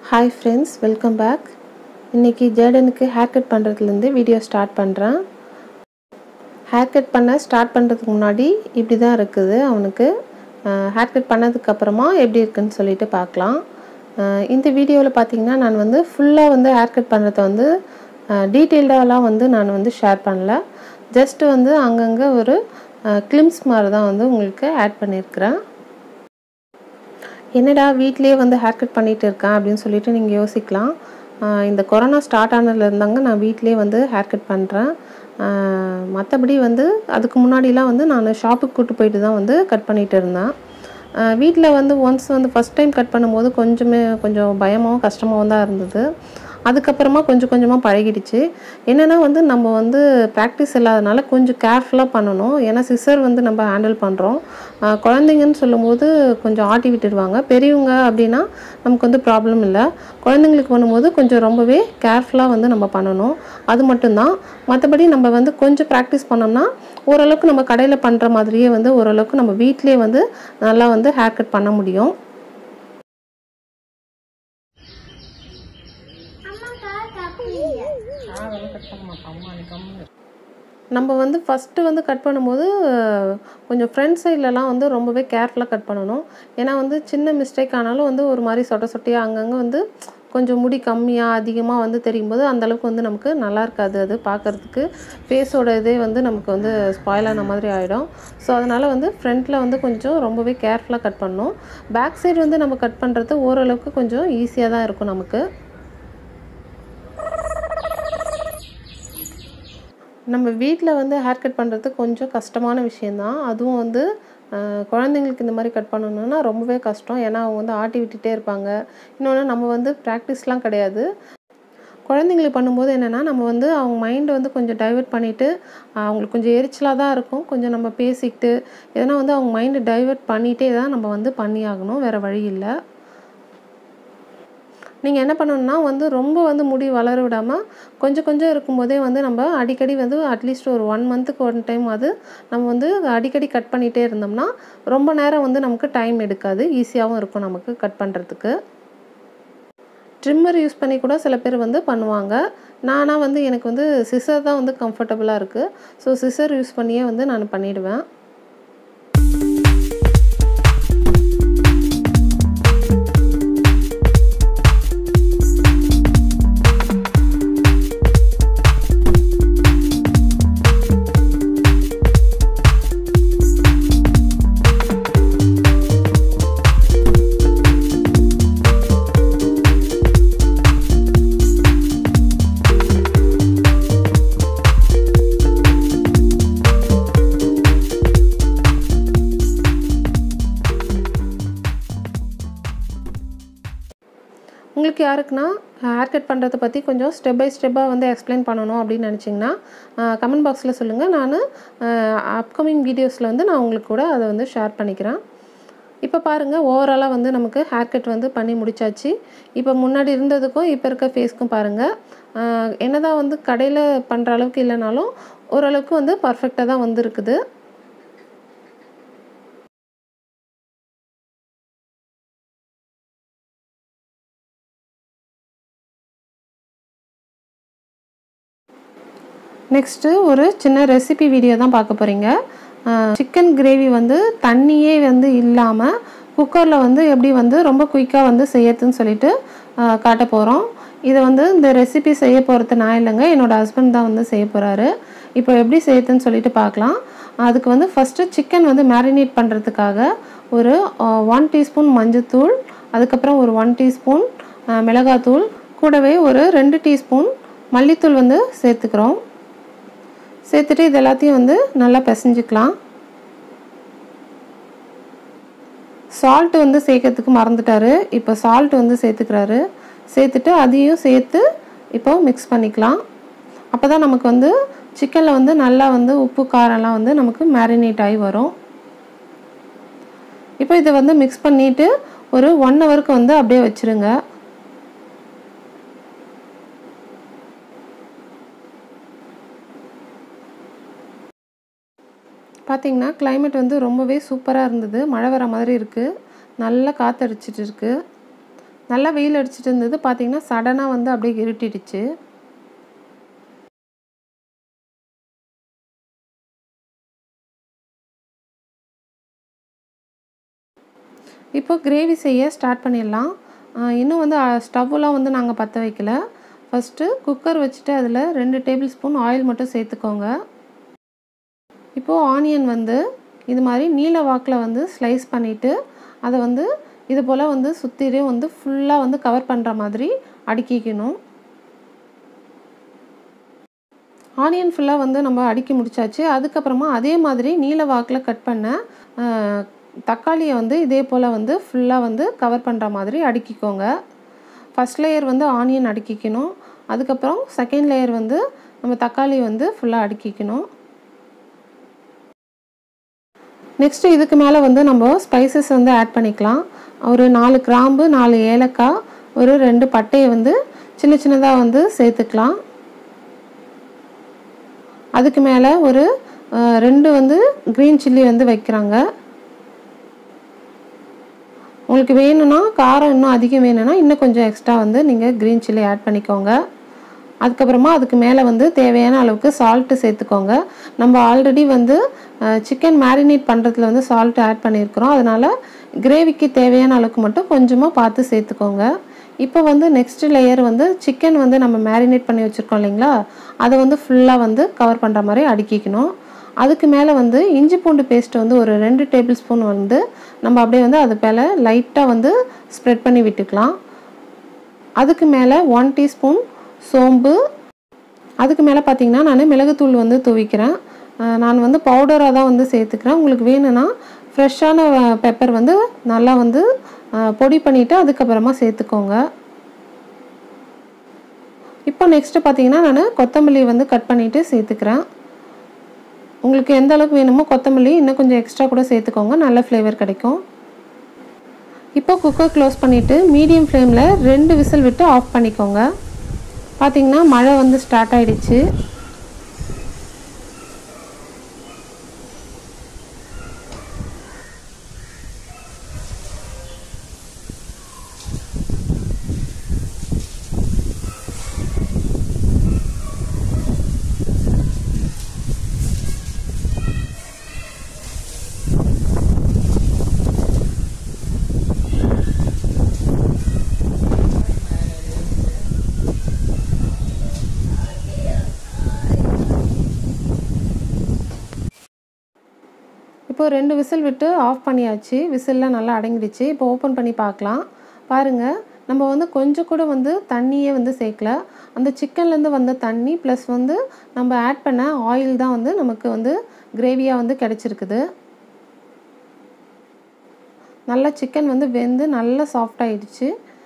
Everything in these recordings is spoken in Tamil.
ஹாய் ஃப்ரெண்ட்ஸ் வெல்கம் பேக் இன்றைக்கி ஜேடனுக்கு ஹேர் கட் பண்ணுறதுலேருந்து வீடியோ ஸ்டார்ட் பண்ணுறேன் ஹேர் கட் பண்ண ஸ்டார்ட் பண்ணுறதுக்கு முன்னாடி இப்படி தான் இருக்குது அவனுக்கு ஹேர் கட் பண்ணதுக்கப்புறமா எப்படி இருக்குன்னு சொல்லிட்டு பார்க்கலாம் அஹ் இந்த வீடியோவில் பார்த்தீங்கன்னா நான் வந்து ஃபுல்லாக வந்து ஹேர் கட் பண்ணுறத வந்து டீட்டெயில்டாலாம் வந்து நான் வந்து ஷேர் பண்ணல ஜஸ்ட் வந்து அங்கங்கே ஒரு கிளிம்ஸ் மாதிரி தான் வந்து உங்களுக்கு ஆட் பண்ணியிருக்கிறேன் என்னடா வீட்லேயே வந்து ஹேர் கட் பண்ணிகிட்டு இருக்கேன் அப்படின்னு சொல்லிட்டு நீங்கள் யோசிக்கலாம் ஆஹ் இந்த கொரோனா ஸ்டார்ட் ஆனதுலேருந்தாங்க நான் வீட்லேயே வந்து ஹேர் கட் பண்ணுறேன் மற்றபடி வந்து அதுக்கு முன்னாடிலாம் வந்து நான் ஷாப்புக்கு கூப்பிட்டு போயிட்டு தான் வந்து கட் பண்ணிகிட்டு இருந்தேன் வீட்டில் வந்து ஒன்ஸ் வந்து ஃபஸ்ட் டைம் கட் பண்ணும்போது கொஞ்சமே கொஞ்சம் பயமாகவும் கஷ்டமாகவும் தான் இருந்தது அதுக்கப்புறமா கொஞ்சம் கொஞ்சமாக பழகிடுச்சு என்னென்னா வந்து நம்ம வந்து ப்ராக்டிஸ் இல்லாதனால கொஞ்சம் கேர்ஃபுல்லாக பண்ணணும் ஏன்னா சிசர் வந்து நம்ம ஹேண்டில் பண்ணுறோம் குழந்தைங்கன்னு சொல்லும்போது கொஞ்சம் ஆட்டி விட்டுடுவாங்க பெரியவங்க அப்படின்னா நமக்கு வந்து ப்ராப்ளம் இல்லை குழந்தைங்களுக்கு பண்ணும்போது கொஞ்சம் ரொம்பவே கேர்ஃபுல்லாக வந்து நம்ம பண்ணணும் அது மட்டும்தான் மற்றபடி நம்ம வந்து கொஞ்சம் ப்ராக்டிஸ் பண்ணோம்னா ஓரளவுக்கு நம்ம கடையில் பண்ணுற மாதிரியே வந்து ஓரளவுக்கு நம்ம வீட்டிலே வந்து நல்லா வந்து ஹேர் கட் பண்ண முடியும் நம்ம வந்து ஃபஸ்ட்டு வந்து கட் பண்ணும்போது கொஞ்சம் ஃப்ரண்ட் சைட்லலாம் வந்து ரொம்பவே கேர்ஃபுல்லாக கட் பண்ணணும் ஏன்னா வந்து சின்ன மிஸ்டேக் ஆனாலும் வந்து ஒரு மாதிரி சொட்ட சொட்டையாக அங்கங்கே வந்து கொஞ்சம் முடி கம்மியாக அதிகமாக வந்து தெரியும் போது அந்தளவுக்கு வந்து நமக்கு நல்லா இருக்காது அது பார்க்குறதுக்கு ஃபேஸோட இதே வந்து நமக்கு வந்து ஸ்பாயில் ஆன மாதிரி ஆகிடும் ஸோ அதனால் வந்து ஃப்ரண்ட்டில் வந்து கொஞ்சம் ரொம்பவே கேர்ஃபுல்லாக கட் பண்ணணும் பேக் சைடு வந்து நம்ம கட் பண்ணுறது ஓரளவுக்கு கொஞ்சம் ஈஸியாக தான் இருக்கும் நமக்கு நம்ம வீட்டில் வந்து ஹேர் கட் பண்ணுறது கொஞ்சம் கஷ்டமான விஷயந்தான் அதுவும் வந்து குழந்தைங்களுக்கு இந்த மாதிரி கட் பண்ணணுன்னா ரொம்பவே கஷ்டம் ஏன்னா அவங்க வந்து ஆட்டி விட்டுட்டே இருப்பாங்க இன்னொன்று நம்ம வந்து ப்ராக்டிஸ்லாம் கிடையாது குழந்தைங்களுக்கு பண்ணும்போது என்னென்னா நம்ம வந்து அவங்க மைண்டை வந்து கொஞ்சம் டைவெர்ட் பண்ணிவிட்டு அவங்களுக்கு கொஞ்சம் எரிச்சலாக தான் இருக்கும் கொஞ்சம் நம்ம பேசிக்கிட்டு எதனா வந்து அவங்க மைண்டை டைவெர்ட் பண்ணிகிட்டே தான் நம்ம வந்து பண்ணி ஆகணும் வேறு வழி இல்லை நீங்கள் என்ன பண்ணணும்னா வந்து ரொம்ப வந்து முடி வளர விடாமல் கொஞ்சம் கொஞ்சம் இருக்கும்போதே வந்து நம்ம அடிக்கடி வந்து அட்லீஸ்ட் ஒரு ஒன் மந்த்துக்கு ஒன் டைம் அது நம்ம வந்து அடிக்கடி கட் பண்ணிகிட்டே இருந்தோம்னா ரொம்ப நேரம் வந்து நமக்கு டைம் எடுக்காது ஈஸியாகவும் இருக்கும் நமக்கு கட் பண்ணுறதுக்கு ட்ரிம்மர் யூஸ் பண்ணி கூட சில பேர் வந்து பண்ணுவாங்க நானாக வந்து எனக்கு வந்து சிசர் தான் வந்து கம்ஃபர்டபுளாக இருக்குது ஸோ சிசர் யூஸ் பண்ணியே வந்து நான் பண்ணிவிடுவேன் உங்களுக்கு யாருக்குன்னா ஹேர் கட் பண்ணுறதை பற்றி கொஞ்சம் ஸ்டெப் பை ஸ்டெப்பாக வந்து எக்ஸ்பிளைன் பண்ணணும் அப்படின்னு நினச்சிங்கன்னா கமெண்ட் பாக்ஸில் சொல்லுங்கள் நான் அப்கமிங் வீடியோஸில் வந்து நான் உங்களுக்கு கூட அதை வந்து ஷேர் பண்ணிக்கிறேன் இப்போ பாருங்கள் ஓவராலாக வந்து நமக்கு ஹேர் கட் வந்து பண்ணி முடிச்சாச்சு இப்போ முன்னாடி இருந்ததுக்கும் இப்போ இருக்க ஃபேஸ்க்கும் பாருங்கள் என்னதான் வந்து கடையில் பண்ணுற அளவுக்கு இல்லைனாலும் ஓரளவுக்கு வந்து பர்ஃபெக்டாக தான் வந்துருக்குது நெக்ஸ்ட்டு ஒரு சின்ன ரெசிபி வீடியோ தான் பார்க்க போகிறீங்க சிக்கன் கிரேவி வந்து தண்ணியே வந்து இல்லாமல் குக்கரில் வந்து எப்படி வந்து ரொம்ப குயிக்காக வந்து செய்யறதுன்னு சொல்லிட்டு காட்ட போகிறோம் இதை வந்து இந்த ரெசிபி செய்ய போகிறது நான் இல்லைங்க என்னோடய ஹஸ்பண்ட் தான் வந்து செய்ய போகிறாரு இப்போ எப்படி செய்யறதுன்னு சொல்லிட்டு பார்க்கலாம் அதுக்கு வந்து ஃபஸ்ட்டு சிக்கன் வந்து மேரினேட் பண்ணுறதுக்காக ஒரு ஒன் டீஸ்பூன் மஞ்சத்தூள் அதுக்கப்புறம் ஒரு ஒன் டீஸ்பூன் மிளகாத்தூள் கூடவே ஒரு ரெண்டு டீஸ்பூன் மல்லித்தூள் வந்து சேர்த்துக்கிறோம் சேர்த்துட்டு இது எல்லாத்தையும் வந்து நல்லா பிசைஞ்சிக்கலாம் சால்ட் வந்து சேர்க்கறதுக்கு மறந்துட்டாரு இப்போ சால்ட் வந்து சேர்த்துக்கிறாரு சேர்த்துட்டு அதையும் சேர்த்து இப்போ மிக்ஸ் பண்ணிக்கலாம் அப்போ தான் நமக்கு வந்து சிக்கனில் வந்து நல்லா வந்து உப்பு காரம்லாம் வந்து நமக்கு மேரினேட் ஆகி வரும் இப்போ இதை வந்து மிக்ஸ் பண்ணிவிட்டு ஒரு ஒன் ஹவருக்கு வந்து அப்படியே வச்சுருங்க பார்த்திங்கன்னா கிளைமேட் வந்து ரொம்பவே சூப்பராக இருந்தது மழை வர மாதிரி இருக்குது நல்லா காற்றடிச்சிட்டு இருக்குது நல்லா வெயில் அடிச்சிட்டு இருந்தது பார்த்தீங்கன்னா சடனாக வந்து அப்படியே இருட்டிடுச்சு இப்போ கிரேவி செய்ய ஸ்டார்ட் பண்ணிடலாம் இன்னும் வந்து ஸ்டவ்லாம் வந்து நாங்கள் பற்ற வைக்கல ஃபஸ்ட்டு குக்கர் வச்சுட்டு அதில் ரெண்டு டேபிள் ஸ்பூன் ஆயில் மட்டும் சேர்த்துக்கோங்க இப்போது ஆனியன் வந்து இது மாதிரி நீல வாக்கில் வந்து ஸ்லைஸ் பண்ணிவிட்டு அதை வந்து இது போல் வந்து சுற்றிலும் வந்து ஃபுல்லாக வந்து கவர் பண்ணுற மாதிரி அடுக்கிக்கணும் ஆனியன் ஃபுல்லாக வந்து நம்ம அடுக்கி முடிச்சாச்சு அதுக்கப்புறமா அதே மாதிரி நீல வாக்கில் கட் பண்ண தக்காளியை வந்து இதே போல் வந்து ஃபுல்லாக வந்து கவர் பண்ணுற மாதிரி அடுக்கிக்கோங்க ஃபஸ்ட் லேயர் வந்து ஆனியன் அடுக்கிக்கணும் அதுக்கப்புறம் செகண்ட் லேயர் வந்து நம்ம தக்காளி வந்து ஃபுல்லாக அடுக்கிக்கணும் நெக்ஸ்ட்டு இதுக்கு மேலே வந்து நம்ம ஸ்பைசஸ் வந்து ஆட் பண்ணிக்கலாம் ஒரு நாலு கிராம்பு நாலு ஏலக்காய் ஒரு ரெண்டு பட்டையை வந்து சின்ன சின்னதாக வந்து சேர்த்துக்கலாம் அதுக்கு மேலே ஒரு ரெண்டு வந்து க்ரீன் சில்லி வந்து வைக்கிறாங்க உங்களுக்கு வேணும்னா காரம் இன்னும் அதிகம் வேணும்னா இன்னும் கொஞ்சம் எக்ஸ்ட்ரா வந்து நீங்கள் க்ரீன் சில்லி ஆட் பண்ணிக்கோங்க அதுக்கப்புறமா அதுக்கு மேலே வந்து தேவையான அளவுக்கு சால்ட்டு சேர்த்துக்கோங்க நம்ம ஆல்ரெடி வந்து சிக்கன் மேரினேட் பண்ணுறதுல வந்து சால்ட் ஆட் பண்ணியிருக்கிறோம் அதனால் கிரேவிக்கு தேவையான அளவுக்கு மட்டும் கொஞ்சமாக பார்த்து சேர்த்துக்கோங்க இப்போ வந்து நெக்ஸ்ட் லேயர் வந்து சிக்கன் வந்து நம்ம மேரினேட் பண்ணி வச்சுருக்கோம் இல்லைங்களா அதை வந்து ஃபுல்லாக வந்து கவர் பண்ணுற மாதிரி அடுக்கிக்கணும் அதுக்கு மேலே வந்து இஞ்சி பூண்டு பேஸ்ட் வந்து ஒரு ரெண்டு டேபிள் ஸ்பூன் வந்து நம்ம அப்படியே வந்து அது மேலே லைட்டாக வந்து ஸ்ப்ரெட் பண்ணி விட்டுக்கலாம் அதுக்கு மேலே ஒன் டீஸ்பூன் சோம்பு அதுக்கு மேலே பார்த்தீங்கன்னா நான் மிளகுத்தூள் வந்து துவிக்கிறேன் நான் வந்து பவுடராக தான் வந்து சேர்த்துக்கிறேன் உங்களுக்கு வேணும்னா ஃப்ரெஷ்ஷான பெப்பர் வந்து நல்லா வந்து பொடி பண்ணிவிட்டு அதுக்கப்புறமா சேர்த்துக்கோங்க இப்போ நெக்ஸ்ட்டு பார்த்தீங்கன்னா நான் கொத்தமல்லி வந்து கட் பண்ணிவிட்டு சேர்த்துக்கிறேன் உங்களுக்கு எந்த அளவுக்கு வேணுமோ கொத்தமல்லி இன்னும் கொஞ்சம் எக்ஸ்ட்ரா கூட சேர்த்துக்கோங்க நல்ல ஃப்ளேவர் கிடைக்கும் இப்போ குக்கர் க்ளோஸ் பண்ணிவிட்டு மீடியம் ஃப்ளேமில் ரெண்டு விசில் விட்டு ஆஃப் பண்ணிக்கோங்க பார்த்திங்கன்னா மழை வந்து ஸ்டார்ட் ஆகிடுச்சு இப்போது ரெண்டு விசில் விட்டு ஆஃப் பண்ணியாச்சு விசில்லாம் நல்லா அடங்கிடுச்சு இப்போ ஓப்பன் பண்ணி பார்க்கலாம் பாருங்கள் நம்ம வந்து கொஞ்சம் கூட வந்து தண்ணியே வந்து சேர்க்கல அந்த சிக்கன்லேருந்து வந்த தண்ணி ப்ளஸ் வந்து நம்ம ஆட் பண்ண ஆயில் தான் வந்து நமக்கு வந்து கிரேவியாக வந்து கிடச்சிருக்குது நல்லா சிக்கன் வந்து வெந்து நல்லா சாஃப்ட் ஆயிடுச்சு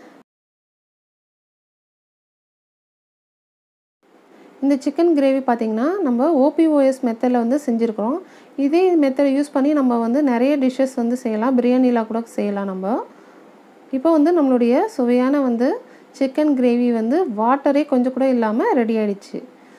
இந்த சிக்கன் கிரேவி பார்த்திங்கன்னா நம்ம ஓபிஓஎஸ் மெத்தடில் வந்து செஞ்சுருக்கிறோம் இதே மெத்தடை யூஸ் பண்ணி நம்ம வந்து நிறைய டிஷ்ஷஸ் வந்து செய்யலாம் பிரியாணிலாம் கூட செய்யலாம் நம்ம இப்போ வந்து நம்மளுடைய சுவையான வந்து சிக்கன் கிரேவி வந்து வாட்டரே கொஞ்சம் கூட இல்லாமல் ரெடி ஆயிடுச்சு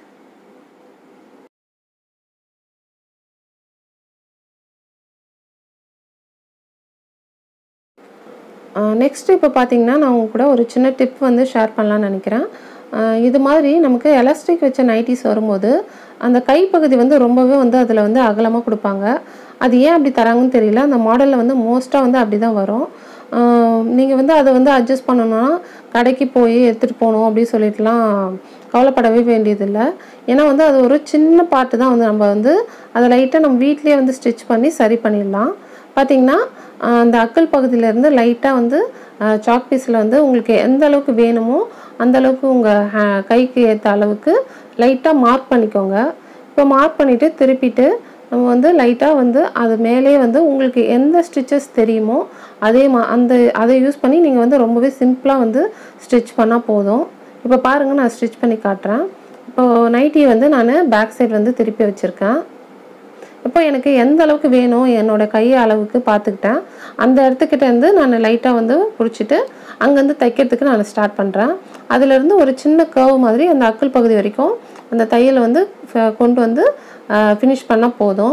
நெக்ஸ்ட் இப்போ பார்த்தீங்கன்னா நான் உங்க கூட ஒரு சின்ன டிப் வந்து ஷேர் பண்ணலான்னு நினைக்கிறேன் இது மாதிரி நமக்கு எலாஸ்டிக் வச்ச நைட்டிஸ் வரும்போது அந்த கைப்பகுதி வந்து ரொம்பவே வந்து அதில் வந்து அகலமாக கொடுப்பாங்க அது ஏன் அப்படி தராங்கன்னு தெரியல அந்த மாடலில் வந்து மோஸ்ட்டாக வந்து அப்படி தான் வரும் நீங்கள் வந்து அதை வந்து அட்ஜஸ்ட் பண்ணணும்னா கடைக்கு போய் எடுத்துகிட்டு போகணும் அப்படின்னு சொல்லிட்டுலாம் கவலைப்படவே வேண்டியதில்லை ஏன்னா வந்து அது ஒரு சின்ன பாட்டு தான் வந்து நம்ம வந்து அதை லைட்டாக நம்ம வீட்லேயே வந்து ஸ்டிச் பண்ணி சரி பண்ணிடலாம் பார்த்திங்கன்னா அந்த அக்கல் பகுதியிலேருந்து லைட்டாக வந்து சாக் பீஸில் வந்து உங்களுக்கு எந்த அளவுக்கு வேணுமோ அந்த அளவுக்கு உங்கள் ஹே கைக்கு ஏற்ற அளவுக்கு லைட்டாக மார்க் பண்ணிக்கோங்க இப்போ மார்க் பண்ணிவிட்டு திருப்பிட்டு நம்ம வந்து லைட்டாக வந்து அது மேலே வந்து உங்களுக்கு எந்த ஸ்டிச்சஸ் தெரியுமோ அதே மா அந்த அதை யூஸ் பண்ணி நீங்கள் வந்து ரொம்பவே சிம்பிளாக வந்து ஸ்டிச் பண்ணால் போதும் இப்போ பாருங்கள் நான் ஸ்டிச் பண்ணி காட்டுறேன் இப்போது நைட்டி வந்து நான் பேக் சைடு வந்து திருப்பி வச்சுருக்கேன் இப்போ எனக்கு எந்த அளவுக்கு வேணும் என்னோடய கை அளவுக்கு பார்த்துக்கிட்டேன் அந்த இடத்துக்கிட்ட இருந்து நான் லைட்டாக வந்து பிடிச்சிட்டு அங்கேருந்து தைக்கிறதுக்கு நான் ஸ்டார்ட் பண்ணுறேன் அதுலேருந்து ஒரு சின்ன கர்வ் மாதிரி அந்த அக்கல் பகுதி வரைக்கும் அந்த தையலை வந்து கொண்டு வந்து ஃபினிஷ் பண்ணால் போதும்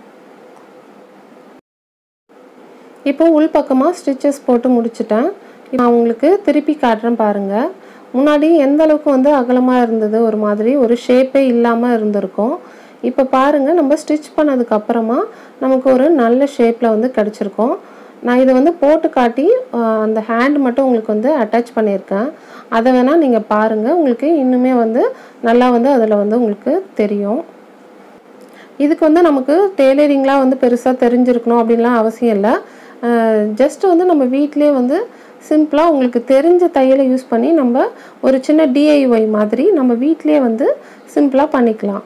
இப்போ உள்பக்கமாக ஸ்டிச்சஸ் போட்டு முடிச்சிட்டேன் நான் உங்களுக்கு திருப்பி காட்டுறேன் பாருங்கள் முன்னாடி எந்த அளவுக்கு வந்து அகலமாக இருந்தது ஒரு மாதிரி ஒரு ஷேப்பே இல்லாமல் இருந்திருக்கும் இப்போ பாருங்கள் நம்ம ஸ்டிச் பண்ணதுக்கு அப்புறமா நமக்கு ஒரு நல்ல ஷேப்பில் வந்து கிடச்சிருக்கும் நான் இதை வந்து போட்டு காட்டி ஆஹ், அந்த ஹேண்ட் மட்டும் உங்களுக்கு வந்து அட்டாச் பண்ணியிருக்கேன் அதை வேணால் நீங்கள் பாருங்கள் உங்களுக்கு இன்னுமே வந்து நல்லா வந்து அதில் வந்து உங்களுக்கு தெரியும் இதுக்கு வந்து நமக்கு டெய்லரிங்லாம் வந்து பெருசாக தெரிஞ்சிருக்கணும் அப்படின்லாம் அவசியம் இல்லை ஜஸ்ட் வந்து நம்ம வீட்டிலே வந்து சிம்பிளாக உங்களுக்கு தெரிஞ்ச தையலை யூஸ் பண்ணி நம்ம ஒரு சின்ன டிஐஒய் மாதிரி நம்ம வீட்டிலே வந்து சிம்பிளாக பண்ணிக்கலாம்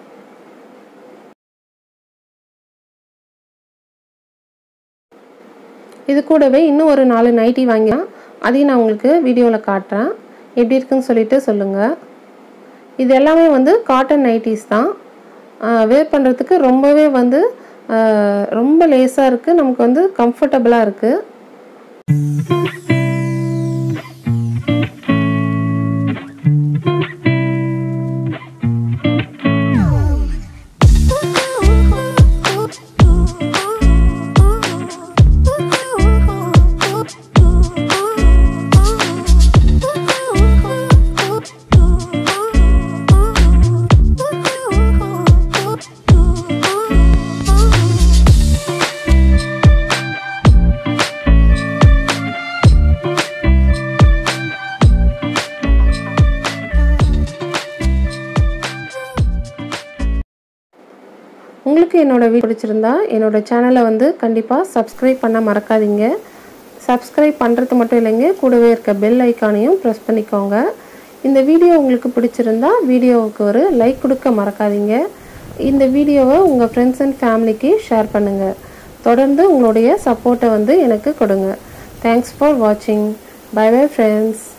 இது கூடவே இன்னும் ஒரு நாலு நைட்டி வாங்கினா அதையும் நான் உங்களுக்கு வீடியோவில் காட்டுறேன் எப்படி இருக்குன்னு சொல்லிட்டு சொல்லுங்கள் இது எல்லாமே வந்து காட்டன் நைட்டிஸ் தான் வேர் பண்ணுறதுக்கு ரொம்பவே வந்து ஆஹ், ரொம்ப லேஸாக இருக்குது நமக்கு வந்து கம்ஃபர்டபுளாக இருக்குது உங்களுக்கு என்னோட வீடியோ பிடிச்சிருந்தா என்னோட சேனலை வந்து கண்டிப்பாக சப்ஸ்கிரைப் பண்ண மறக்காதீங்க சப்ஸ்கிரைப் பண்ணுறது மட்டும் இல்லைங்க கூடவே இருக்க பெல் ஐக்கானையும் ப்ரெஸ் பண்ணிக்கோங்க இந்த வீடியோ உங்களுக்கு பிடிச்சிருந்தா வீடியோவுக்கு ஒரு லைக் கொடுக்க மறக்காதீங்க இந்த வீடியோவை உங்கள் ஃப்ரெண்ட்ஸ் அண்ட் ஃபேமிலிக்கு ஷேர் பண்ணுங்கள் தொடர்ந்து உங்களுடைய சப்போர்ட்டை வந்து எனக்கு கொடுங்க தேங்க்ஸ் ஃபார் வாட்சிங் பை பை ஃப்ரெண்ட்ஸ்